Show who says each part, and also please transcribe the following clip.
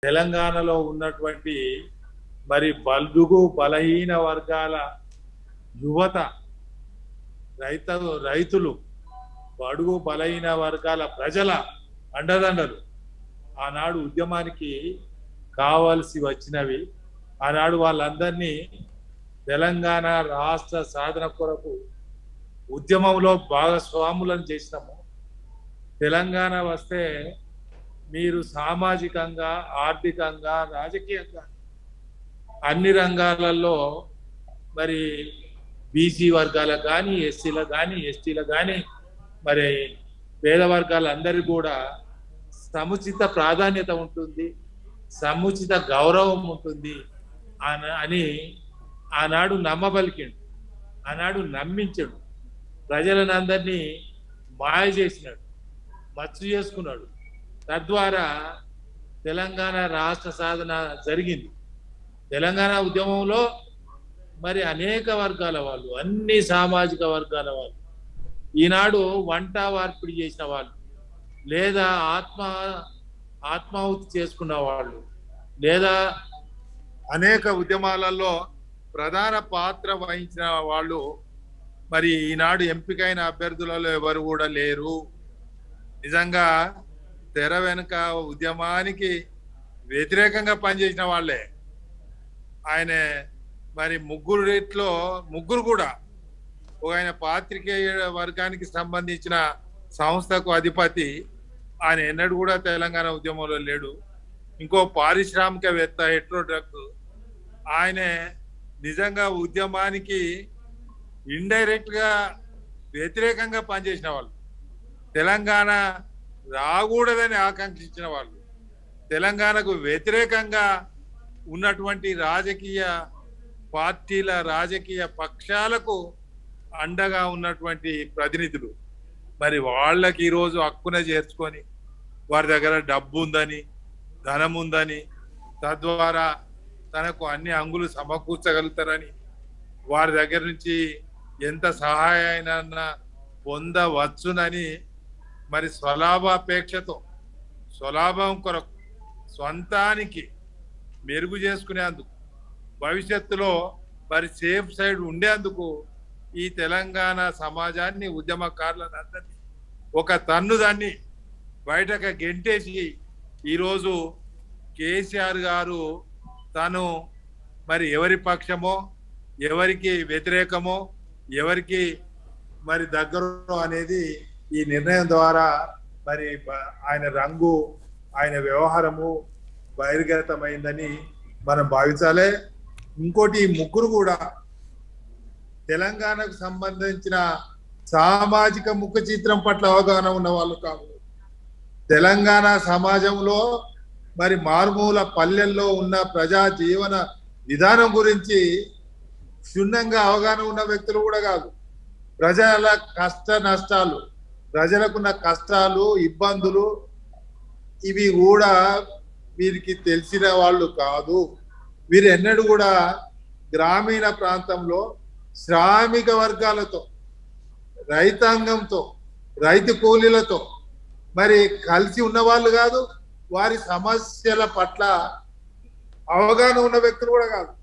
Speaker 1: తెలంగాణలో ఉన్నటువంటి మరి బల్దుగు బలహీన వర్గాల యువత రైత రైతులు బడుగు బలహీన వర్గాల ప్రజల అండదండలు ఆనాడు ఉద్యమానికి కావాల్సి వచ్చినవి ఆనాడు వాళ్ళందరినీ తెలంగాణ రాష్ట్ర సాధన కొరకు ఉద్యమంలో భాగస్వాములను చేసినాము తెలంగాణ వస్తే మీరు సామాజికంగా ఆర్థికంగా రాజకీయంగా అన్ని రంగాలలో మరి బీసీ వర్గాలకు కానీ ఎస్సీలకు కానీ ఎస్టీలకు కానీ మరి పేద వర్గాలందరికీ కూడా సముచిత ప్రాధాన్యత ఉంటుంది సముచిత గౌరవం ఉంటుంది అన- అని ఆనాడు నమ్మబలికిండు ఆనాడు నమ్మించాడు ప్రజలను అందరినీ మాయ చేసినాడు మచ్చు చేసుకున్నాడు తద్వారా తెలంగాణ రాష్ట్ర సాధన జరిగింది తెలంగాణ ఉద్యమంలో మరి అనేక వర్గాల వాళ్ళు అన్ని సామాజిక వర్గాల వాళ్ళు ఈనాడు వంట వార్పిడి చేసిన వాళ్ళు లేదా ఆత్మ ఆత్మాహుతి చేసుకున్న వాళ్ళు లేదా అనేక ఉద్యమాలలో ప్రధాన పాత్ర వహించిన వాళ్ళు మరి ఈనాడు ఎంపికైన అభ్యర్థులలో ఎవరు కూడా లేరు నిజంగా తెర వెనుక ఉద్యమానికి వ్యతిరేకంగా పనిచేసిన వాళ్ళే ఆయన మరి ముగ్గురు రేట్లో ముగ్గురు కూడా ఒక ఆయన పాత్రికేయ వర్గానికి సంబంధించిన సంస్థకు అధిపతి ఆయన ఎన్నడూ కూడా తెలంగాణ ఉద్యమంలో లేడు ఇంకో పారిశ్రామికవేత్త హెట్రో డ్రగ్ ఆయనే నిజంగా ఉద్యమానికి ఇండైరెక్ట్ గా వ్యతిరేకంగా పనిచేసిన వాళ్ళు తెలంగాణ రాకూడదని ఆకాంక్షించిన వాళ్ళు తెలంగాణకు వ్యతిరేకంగా ఉన్నటువంటి రాజకీయ పార్టీల రాజకీయ పక్షాలకు అండగా ఉన్నటువంటి ప్రతినిధులు మరి వాళ్ళకి ఈరోజు హక్కున చేర్చుకొని వారి దగ్గర డబ్బు ఉందని ధనం ఉందని తద్వారా తనకు అన్ని అంగులు సమకూర్చగలుగుతారని వారి దగ్గర నుంచి ఎంత సహాయాన్ని పొందవచ్చునని మరి స్వలాభాపేక్షతో స్వలాభం కొరకు స్వంతానికి మెరుగు చేసుకునేందుకు భవిష్యత్తులో మరి సేఫ్ సైడ్ ఉండేందుకు ఈ తెలంగాణ సమాజాన్ని ఉద్యమకారులను అందరినీ ఒక తన్ను దాన్ని బయటకు గెంటేసి ఈరోజు కేసీఆర్ గారు తను మరి ఎవరి పక్షమో ఎవరికి వ్యతిరేకమో ఎవరికి మరి దగ్గర అనేది ఈ నిర్ణయం ద్వారా మరి బ- ఆయన రంగు ఆయన వ్యవహారము బహిర్గతమైందని మనం భావించాలి ఇంకోటి ఈ ముగ్గురు కూడా తెలంగాణకు సంబంధించిన సామాజిక ముఖ చిత్రం పట్ల అవగాహన ఉన్న వాళ్ళు కాదు తెలంగాణ సమాజంలో మరి మారుమూల పల్లెల్లో ఉన్న ప్రజా జీవన విధానం గురించి క్షుణ్ణంగా అవగాహన ఉన్న వ్యక్తులు కూడా కాదు ప్రజల కష్ట నష్టాలు ప్రజలకున్న కష్టాలు ఇబ్బందులు ఇవి కూడా వీరికి తెలిసిన వాళ్ళు కాదు వీరు ఎన్నడూ కూడా గ్రామీణ ప్రాంతంలో శ్రామిక వర్గాలతో రైతాంగంతో రైతు కూలీలతో మరి కలిసి ఉన్న వాళ్ళు కాదు వారి సమస్యల పట్ల అవగాహన ఉన్న వ్యక్తులు కూడా కాదు